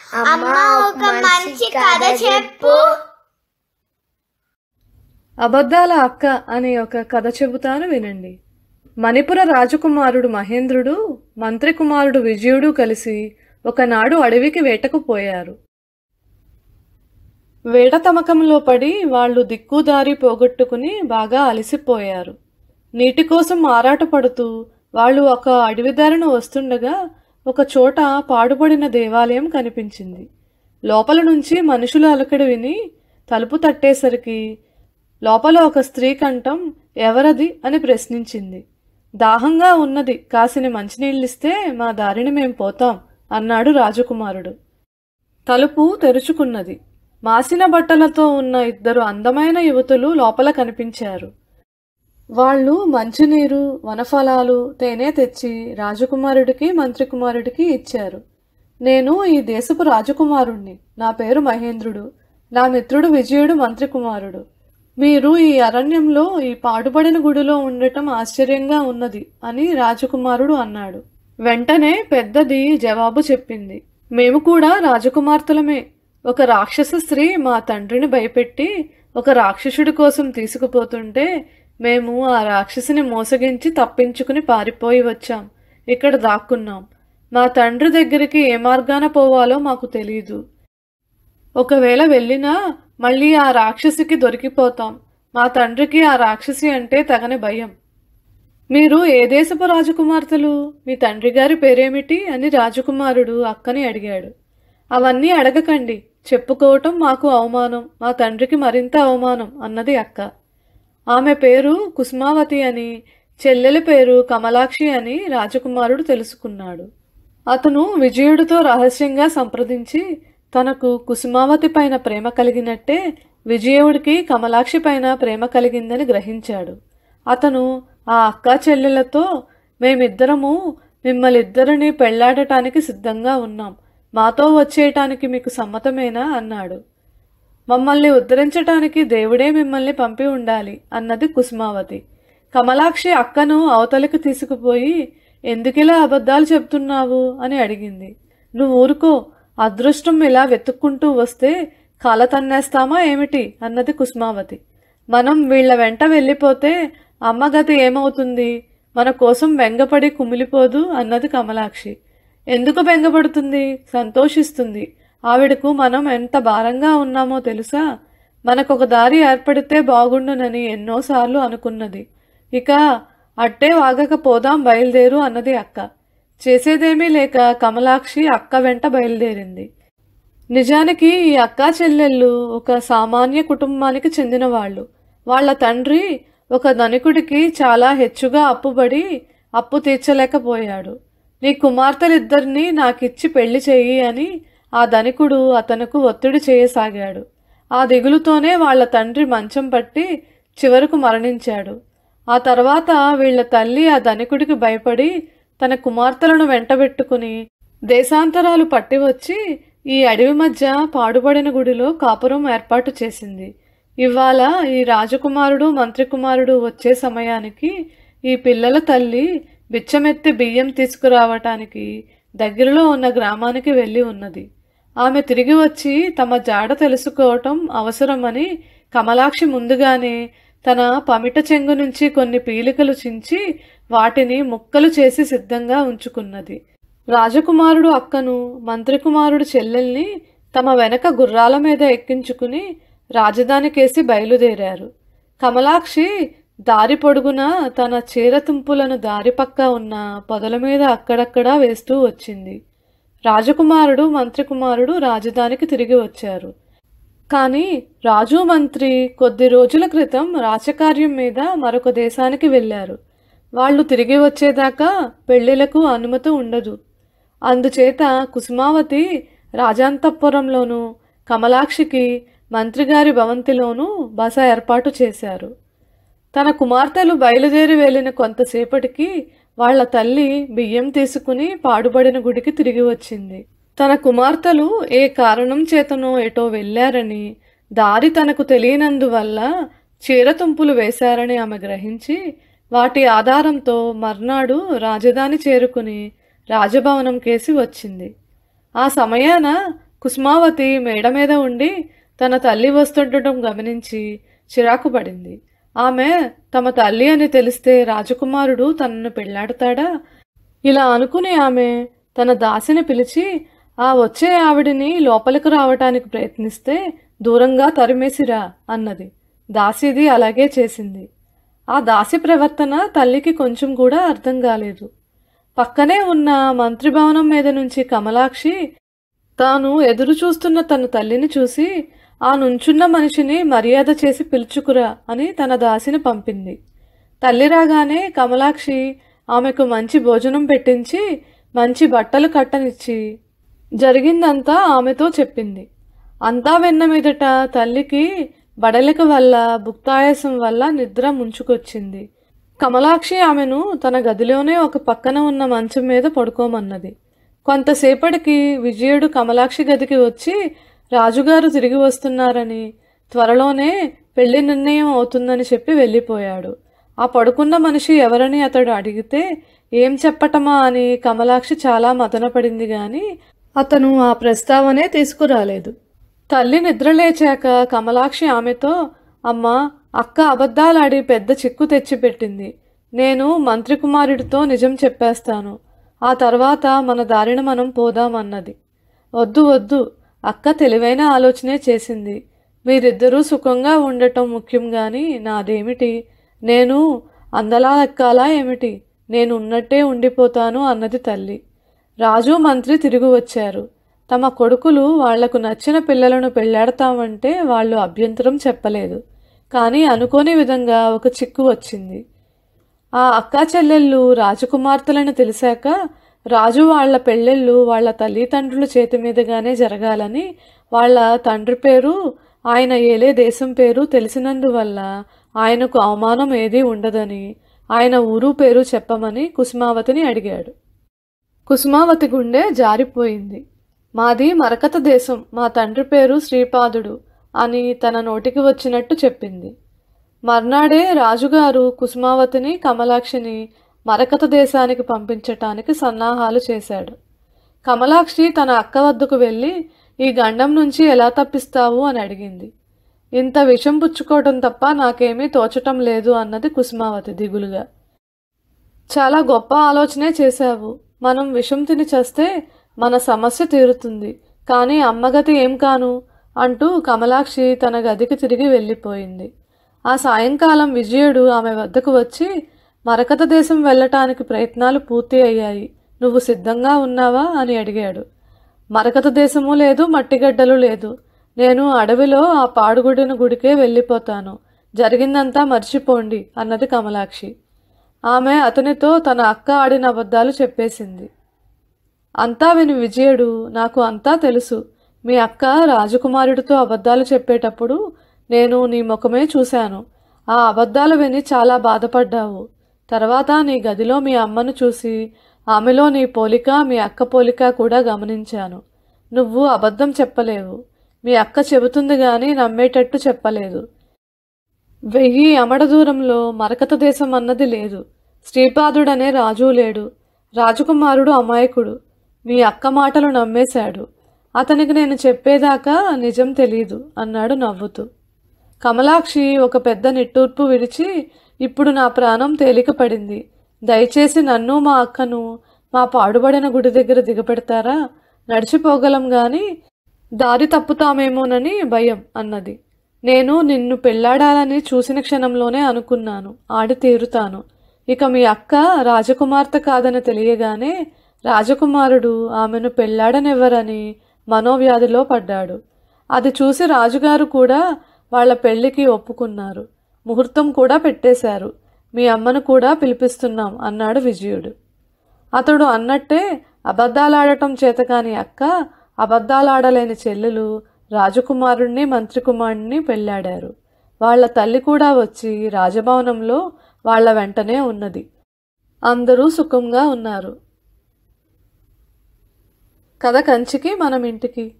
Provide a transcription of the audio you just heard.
అమ్మ ఒక మంచి కథ చెప్పు అబద్ధాల అక్క అనే ఒక కథ చెబుతాను వినండి మణిపుర రాజకుమారుడు మహేంద్రుడు మంత్రి కుమారుడు విజయుడు కలిసి ఒకనాడు అడవికి వేటకు పోయారు వేట తమకంలో పడి వాళ్ళు దిక్కుదారి పోగొట్టుకుని బాగా అలసిపోయారు నీటి కోసం ఆరాటపడుతూ వాళ్ళు ఒక అడవి దారిన వస్తుండగా ఒక చోట పాడుపడిన దేవాలయం కనిపించింది లోపల నుంచి మనుషుల అలకడి విని తలుపు తట్టేసరికి లోపల ఒక స్త్రీ కంఠం ఎవరది అని ప్రశ్నించింది దాహంగా ఉన్నది కాసిన మంచినీళ్ళిస్తే మా దారిని మేం పోతాం అన్నాడు రాజకుమారుడు తలుపు తెరుచుకున్నది మాసిన బట్టలతో ఉన్న ఇద్దరు అందమైన యువతులు లోపల కనిపించారు వాళ్ళు మంచినీరు వనఫలాలు తేనె తెచ్చి రాజకుమారుడికి మంత్రి కుమారుడికి ఇచ్చారు నేను ఈ దేశపు రాజకుమారుణ్ణి నా పేరు మహేంద్రుడు నా మిత్రుడు విజయుడు మంత్రి కుమారుడు మీరు ఈ అరణ్యంలో ఈ పాడుపడిన గుడిలో ఉండటం ఆశ్చర్యంగా ఉన్నది అని రాజకుమారుడు అన్నాడు వెంటనే పెద్దది జవాబు చెప్పింది మేము కూడా రాజకుమార్తెలమే ఒక రాక్షస స్త్రీ మా తండ్రిని భయపెట్టి ఒక రాక్షసుడి కోసం తీసుకుపోతుంటే మేము ఆ రాక్షసిని మోసగించి తప్పించుకుని పారిపోయి వచ్చాం ఇక్కడ దాక్కున్నాం మా తండ్రి దగ్గరికి ఏ మార్గాన పోవాలో మాకు తెలీదు ఒకవేళ వెళ్ళినా మళ్ళీ ఆ రాక్షసికి దొరికిపోతాం మా తండ్రికి ఆ రాక్షసి అంటే తగని భయం మీరు ఏ దేశపు రాజకుమార్తెలు మీ తండ్రి గారి పేరేమిటి అని రాజకుమారుడు అక్కని అడిగాడు అవన్నీ అడగకండి చెప్పుకోవటం మాకు అవమానం మా తండ్రికి మరింత అవమానం అన్నది అక్క ఆమె పేరు కుసుమావతి అని చెల్లెలి పేరు కమలాక్షి అని రాజకుమారుడు తెలుసుకున్నాడు అతను విజయుడితో రహస్యంగా సంప్రదించి తనకు కుసుమావతి పైన ప్రేమ కలిగినట్టే విజయుడికి కమలాక్షి పైన ప్రేమ కలిగిందని గ్రహించాడు అతను ఆ అక్కా చెల్లెలతో మేమిద్దరము మిమ్మల్నిద్దరిని పెళ్లాడటానికి సిద్ధంగా ఉన్నాం మాతో వచ్చేయటానికి మీకు సమ్మతమేనా అన్నాడు మమ్మల్ని ఉద్ధరించటానికి దేవుడే మిమ్మల్ని పంపి ఉండాలి అన్నది కుసుమావతి కమలాక్షి అక్కను అవతలికి తీసుకుపోయి ఎందుకిలా అబద్ధాలు చెప్తున్నావు అని అడిగింది నువ్వు ఊరుకో అదృష్టం ఇలా వెతుక్కుంటూ వస్తే కాల తన్నేస్తామా ఏమిటి అన్నది కుసుమావతి మనం వీళ్ళ వెంట వెళ్ళిపోతే అమ్మగతి ఏమవుతుంది మన కోసం బెంగపడి కుమిలిపోదు అన్నది కమలాక్షి ఎందుకు బెంగపడుతుంది సంతోషిస్తుంది ఆవిడకు మనం ఎంత భారంగా ఉన్నామో తెలుసా మనకొక దారి ఏర్పడితే బాగుండునని ఎన్నోసార్లు అనుకున్నది ఇక అట్టే వాగక పోదాం బయలుదేరు అన్నది అక్క చేసేదేమీ లేక కమలాక్షి అక్క వెంట బయలుదేరింది నిజానికి ఈ అక్కా చెల్లెళ్ళు ఒక సామాన్య కుటుంబానికి చెందిన వాళ్ళు వాళ్ళ తండ్రి ఒక ధనికుడికి చాలా హెచ్చుగా అప్పుబడి అప్పు తీర్చలేకపోయాడు నీ కుమార్తెలిద్దరినీ నాకిచ్చి పెళ్లి చెయ్యి అని ఆ ధనికుడు అతనుకు ఒత్తిడి చేయసాగాడు ఆ దిగులుతోనే వాళ్ళ తండ్రి మంచం పట్టి చివరకు మరణించాడు ఆ తర్వాత వీళ్ళ తల్లి ఆ ధనికుడికి భయపడి తన కుమార్తెలను వెంటబెట్టుకుని దేశాంతరాలు పట్టి వచ్చి ఈ అడవి మధ్య పాడుబడిన గుడిలో కాపురం ఏర్పాటు చేసింది ఇవాళ ఈ రాజకుమారుడు మంత్రి కుమారుడు వచ్చే సమయానికి ఈ పిల్లల తల్లి బిచ్చమెత్తి బియ్యం తీసుకురావటానికి దగ్గరలో ఉన్న గ్రామానికి వెళ్ళి ఉన్నది ఆమె తిరిగి వచ్చి తమ జాడ తెలుసుకోవటం అవసరమని కమలాక్షి ముందుగానే తన పమిట చెంగు నుంచి కొన్ని పీలికలు చించి వాటిని ముక్కలు చేసి సిద్ధంగా ఉంచుకున్నది రాజకుమారుడు అక్కను మంత్రి కుమారుడు చెల్లెల్ని తమ వెనక గుర్రాల మీద ఎక్కించుకుని రాజధానికేసి బయలుదేరారు కమలాక్షి దారి పొడుగున తన చీర తుంపులను దారి పక్క ఉన్న పొదల మీద అక్కడక్కడా వేస్తూ వచ్చింది రాజకుమారుడు మంత్రి కుమారుడు రాజధానికి తిరిగి వచ్చారు కానీ రాజు మంత్రి కొద్ది రోజుల క్రితం రాచకార్యం మీద మరొక దేశానికి వెళ్ళారు వాళ్ళు తిరిగి వచ్చేదాకా పెళ్లిలకు అనుమతి ఉండదు అందుచేత కుసుమావతి రాజాంతపురంలోనూ కమలాక్షికి మంత్రిగారి భవంతిలోనూ బస ఏర్పాటు చేశారు తన కుమార్తెలు బయలుదేరి వెళ్ళిన కొంతసేపటికి వాళ్ళ తల్లి బియ్యం తీసుకుని పాడుబడిన గుడికి తిరిగి వచ్చింది తన కుమార్తెలు ఏ కారణం చేతనో ఎటో వెళ్ళారని దారి తనకు తెలియనందువల్ల చీరతుంపులు వేశారని ఆమె గ్రహించి వాటి ఆధారంతో మర్నాడు రాజధాని చేరుకుని రాజభవనం కేసి వచ్చింది ఆ సమయాన కుసుమావతి మేడ మీద ఉండి తన తల్లి వస్తుండటం గమనించి చిరాకు పడింది ఆమె తమ తల్లి అని తెలిస్తే రాజకుమారుడు తనను పెళ్లాడతాడా ఇలా అనుకుని ఆమె తన దాసిని పిలిచి ఆ వచ్చే ఆవిడిని లోపలికి రావటానికి ప్రయత్నిస్తే దూరంగా తరిమేసిరా అన్నది దాసిది అలాగే చేసింది ఆ దాసి ప్రవర్తన తల్లికి కొంచెం కూడా అర్థం కాలేదు పక్కనే ఉన్న మంత్రిభవనం మీద నుంచి కమలాక్షి తాను ఎదురు చూస్తున్న తన తల్లిని చూసి ఆ నుంచున్న మనిషిని మర్యాద చేసి పిలుచుకురా అని తన దాసిని పంపింది తల్లి రాగానే కమలాక్షి ఆమెకు మంచి భోజనం పెట్టించి మంచి బట్టలు కట్టనిచ్చి జరిగిందంతా ఆమెతో చెప్పింది అంతా వెన్న మీదట తల్లికి బడలిక వల్ల భుక్తాయాసం వల్ల నిద్ర ముంచుకొచ్చింది కమలాక్షి ఆమెను తన గదిలోనే ఒక పక్కన ఉన్న మంచం మీద పడుకోమన్నది కొంతసేపటికి విజయుడు కమలాక్షి గదికి వచ్చి రాజుగారు తిరిగి వస్తున్నారని త్వరలోనే పెళ్లి నిర్ణయం అవుతుందని చెప్పి వెళ్ళిపోయాడు ఆ పడుకున్న మనిషి ఎవరని అతడు అడిగితే ఏం చెప్పటమా అని కమలాక్షి చాలా మదనపడింది గాని అతను ఆ ప్రస్తావనే తీసుకురాలేదు తల్లి నిద్రలేచాక కమలాక్షి ఆమెతో అమ్మా అక్క అబద్ధాలాడి పెద్ద చిక్కు తెచ్చిపెట్టింది నేను మంత్రి కుమారుడితో నిజం చెప్పేస్తాను ఆ తర్వాత మన దారిన మనం పోదామన్నది వద్దు వద్దు అక్క తెలివైన ఆలోచనే చేసింది మీరిద్దరూ సుఖంగా ఉండటం ముఖ్యం గాని నాదేమిటి నేను అందలా ఎక్కాలా ఏమిటి నేను ఉన్నట్టే ఉండిపోతాను అన్నది తల్లి రాజు మంత్రి తిరిగి వచ్చారు తమ కొడుకులు వాళ్లకు నచ్చిన పిల్లలను పెళ్లాడతామంటే వాళ్ళు అభ్యంతరం చెప్పలేదు కానీ అనుకోని విధంగా ఒక చిక్కు వచ్చింది ఆ అక్కా చెల్లెళ్ళు రాజకుమార్తెలను తెలిసాక రాజు వాళ్ళ పెళ్ళిళ్ళు వాళ్ళ తల్లిదండ్రుల చేతి మీదుగానే జరగాలని వాళ్ళ తండ్రి పేరు ఆయన ఏలే దేశం పేరు తెలిసినందువల్ల ఆయనకు అవమానం ఏదీ ఉండదని ఆయన ఊరు పేరు చెప్పమని కుసుమావతిని అడిగాడు కుసుమావతి గుండె జారిపోయింది మాది మరకత దేశం మా తండ్రి పేరు శ్రీపాదుడు అని తన నోటికి వచ్చినట్టు చెప్పింది మర్నాడే రాజుగారు కుసుమావతిని కమలాక్షిని మరకత దేశానికి పంపించటానికి సన్నాహాలు చేశాడు కమలాక్షి తన అక్క వద్దకు వెళ్ళి ఈ గండం నుంచి ఎలా తప్పిస్తావు అని అడిగింది ఇంత విషం పుచ్చుకోవటం తప్ప నాకేమీ తోచటం లేదు అన్నది కుసుమావతి దిగులుగా చాలా గొప్ప ఆలోచనే చేశావు మనం విషం తిని చేస్తే మన సమస్య తీరుతుంది కానీ అమ్మగతి ఏం కాను అంటూ కమలాక్షి తన గదికి తిరిగి వెళ్ళిపోయింది ఆ సాయంకాలం విజయుడు ఆమె వద్దకు వచ్చి మరకత దేశం వెళ్ళటానికి ప్రయత్నాలు పూర్తి అయ్యాయి నువ్వు సిద్ధంగా ఉన్నావా అని అడిగాడు మరకత దేశము లేదు మట్టిగడ్డలు లేదు నేను అడవిలో ఆ పాడుగుడిన గుడికే వెళ్ళిపోతాను జరిగిందంతా మర్చిపోండి అన్నది కమలాక్షి ఆమె అతనితో తన అక్క ఆడిన అబద్ధాలు చెప్పేసింది అంతా విని విజయుడు నాకు అంతా తెలుసు మీ అక్క రాజకుమారుడితో అబద్ధాలు చెప్పేటప్పుడు నేను నీ ముఖమే చూశాను ఆ అబద్ధాలు విని చాలా బాధపడ్డావు తర్వాత నీ గదిలో మీ అమ్మను చూసి ఆమెలో నీ పోలిక మీ అక్క పోలిక కూడా గమనించాను నువ్వు అబద్ధం చెప్పలేవు మీ అక్క చెబుతుంది గాని నమ్మేటట్టు చెప్పలేదు వెయ్యి అమడ దూరంలో మరకత దేశం అన్నది లేదు శ్రీపాదుడనే రాజు లేడు రాజకుమారుడు అమాయకుడు మీ అక్క మాటలు నమ్మేశాడు అతనికి నేను చెప్పేదాకా నిజం తెలీదు అన్నాడు నవ్వుతూ కమలాక్షి ఒక పెద్ద నిట్టూర్పు విడిచి ఇప్పుడు నా ప్రాణం తేలిక పడింది దయచేసి నన్ను మా అక్కను మా పాడుబడిన గుడి దగ్గర దిగపెడతారా నడిచిపోగలం గాని దారి తప్పుతామేమోనని భయం అన్నది నేను నిన్ను పెళ్లాడాలని చూసిన క్షణంలోనే అనుకున్నాను ఆడి తీరుతాను ఇక మీ అక్క రాజకుమార్తె కాదని తెలియగానే రాజకుమారుడు ఆమెను పెళ్లాడనివ్వరని మనోవ్యాధిలో పడ్డాడు అది చూసి రాజుగారు కూడా వాళ్ళ పెళ్లికి ఒప్పుకున్నారు ముహూర్తం కూడా పెట్టేశారు మీ అమ్మను కూడా పిలిపిస్తున్నాం అన్నాడు విజయుడు అతడు అన్నట్టే అబద్ధాలాడటం చేతకాని అక్క అబద్ధాలాడలేని చెల్లెలు రాజకుమారుణ్ణి మంత్రికుమారుణ్ణి పెళ్ళాడారు వాళ్ళ తల్లి కూడా వచ్చి రాజభవనంలో వాళ్ళ వెంటనే ఉన్నది అందరూ సుఖంగా ఉన్నారు కథ కంచికి మనం ఇంటికి